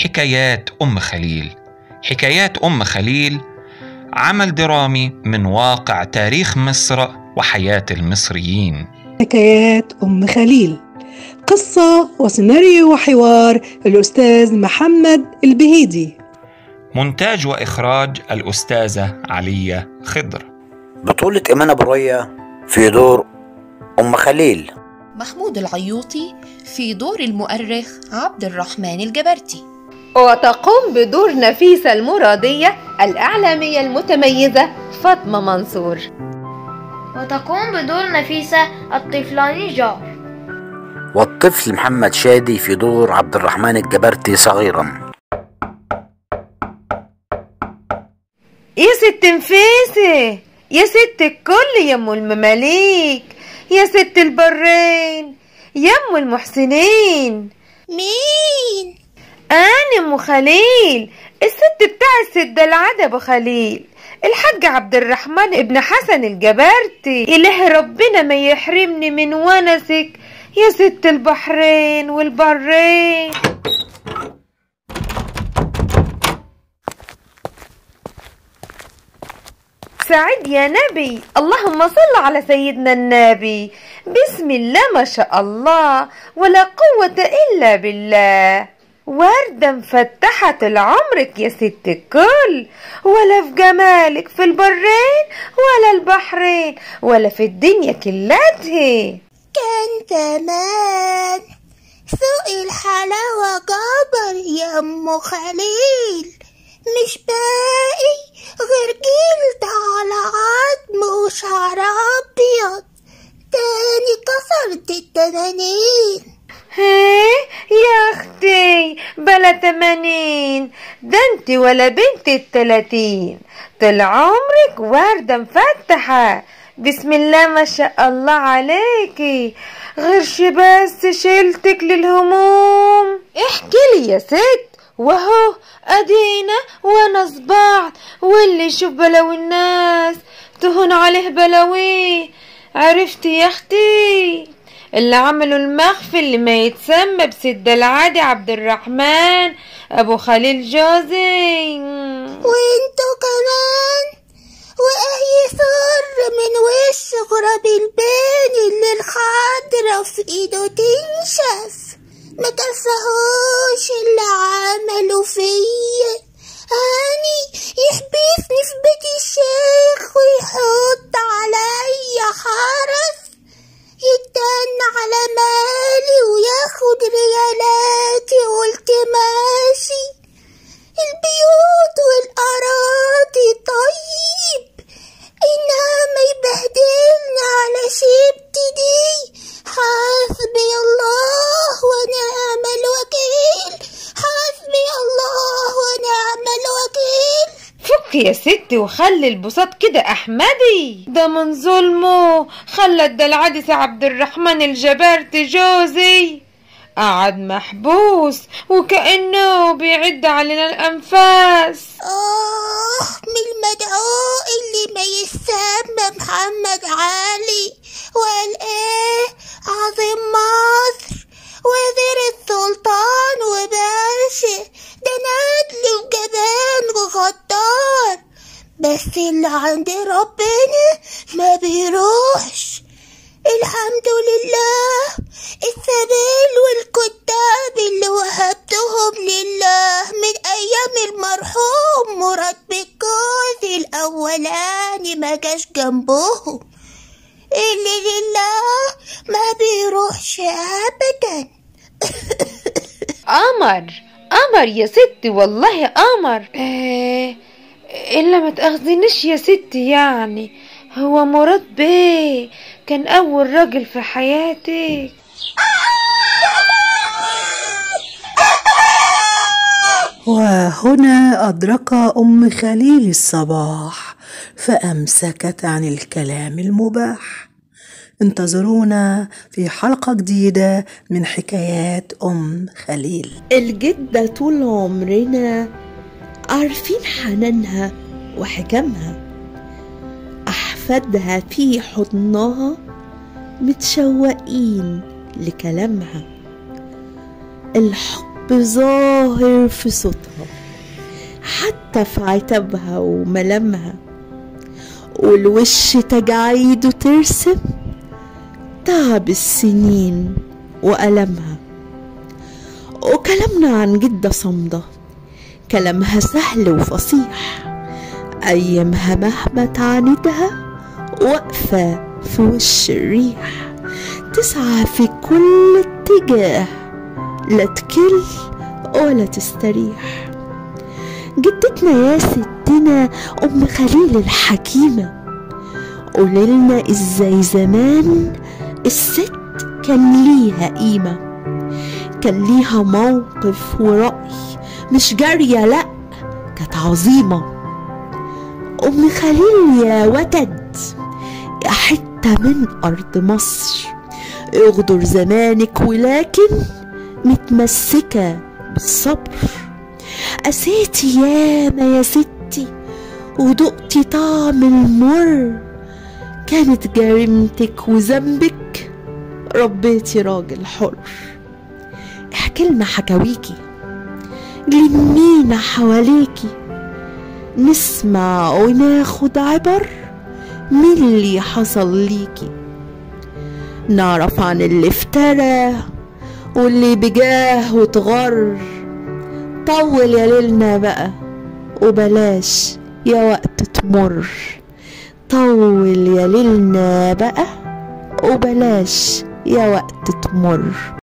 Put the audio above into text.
حكايات أم خليل حكايات أم خليل عمل درامي من واقع تاريخ مصر وحياة المصريين حكايات أم خليل قصة وسيناريو وحوار الأستاذ محمد البهيدي مونتاج وإخراج الأستاذة علية خضر بطولة إيمان أبو ريا في دور أم خليل محمود العيوطي في دور المؤرخ عبد الرحمن الجبرتي وتقوم بدور نفيسة المرادية الإعلامية المتميزة فاطمة منصور وتقوم بدور نفيسة الطفلة نجار والطفل محمد شادي في دور عبد الرحمن الجبرتي صغيرا يا ست نفيسة يا ست الكل يا ام المماليك يا ست البرين يا ام المحسنين مين انا ام خليل الست بتاع الست العاد ابو خليل الحاج عبد الرحمن ابن حسن الجبرتي اله ربنا ما يحرمني من ونسك يا ست البحرين والبرين سعيد يا نبي اللهم صل على سيدنا النبي بسم الله ما شاء الله ولا قوة إلا بالله وردة مفتحة لعمرك يا ست الكل ولا في جمالك في البرين ولا البحرين ولا في الدنيا كلتها كان زمان سوق الحلاوة جبر يا أم خليل مش باقي غير جلد على عظم وشعر أبيض تاني كسرت التنانين هي يا اختي بلا تمانين ده انت ولا بنت التلاتين طول عمرك وردة مفتحة بسم الله ما شاء الله عليكي غيرش بس شيلتك للهموم احكي لي يا ست وهو ادينا وانا صبعت واللي يشوف بلاوي الناس تهون عليه بلاويه عرفتي يا اختي اللي عملوا المخفي اللي ما يتسمى بسد العادي عبد الرحمن ابو خليل جوزي وانتو كمان واي سر من وش غراب البين اللي الخضرة في ايده تنشف ما كفهوش اللي عملوا فيا هاني يحبسني في بيت الشيخ ويحط عليا حرس يتن على مالي وياخد ريالاتي قلت ماشي البيوت والأراضي طيب إنما يبهدلنا على شبتي دي حسبي الله ونعم الوكيل حسبي الله ونعم الوكيل فك يا ستي وخلي البساط كده احمدي ده من ظلمه خلى الدلعدس عبد الرحمن الجبرتي جوزي قعد محبوس وكأنه بيعد علينا الأنفاس آه من المدعو اللي ما يسمى محمد علي وقال إيه عظيم مصر وزير السلطان وباشا ده ندل وجبان وغدار بس اللي عند ربنا ما بيروحش الحمد لله السبيل والكتاب اللي وهبتهم لله من أيام المرحوم مراد بالجوز الأولاني ما جاش جنبهم اللي لله ما بيروحش أبدا قمر قمر يا ستي والله قمر إيه إلا ما تأخذنيش يا ستي يعني هو مراد بيه كان أول راجل في حياتك وهنا أدرك أم خليل الصباح فأمسكت عن الكلام المباح انتظرونا في حلقة جديدة من حكايات أم خليل الجدة طول عمرنا عارفين حنانها وحكمها أحفادها في حضنها متشوقين لكلامها الحب ظاهر في صوتها حتى في عتابها وملامها والوش تجاعيده ترسم تعب السنين وألمها وكلامنا عن جدة صمدة كلامها سهل وفصيح أيامها مهما تعاندها واقفة في وش الريح تسعى في كل اتجاه لا تكل ولا تستريح جدتنا يا ستنا أم خليل الحكيمة قوليلنا ازاي زمان الست كان ليها قيمة كان ليها موقف ورأي مش جارية لأ كانت عظيمة أم خليل يا وتد يا حتة من أرض مصر اغدر زمانك ولكن متمسكة بالصبر قسيتي ياما يا ستي ودقتي طعم المر كانت جريمتك وذنبك ربيتي راجل حر احكي لنا حكاويكي لمينا حواليكي نسمع وناخد عبر من اللي حصل ليكي نعرف عن اللي افترى واللي بجاه وتغر طول يا ليلنا بقى وبلاش يا وقت تمر طول يا ليلنا بقى وبلاش يا وقت تمر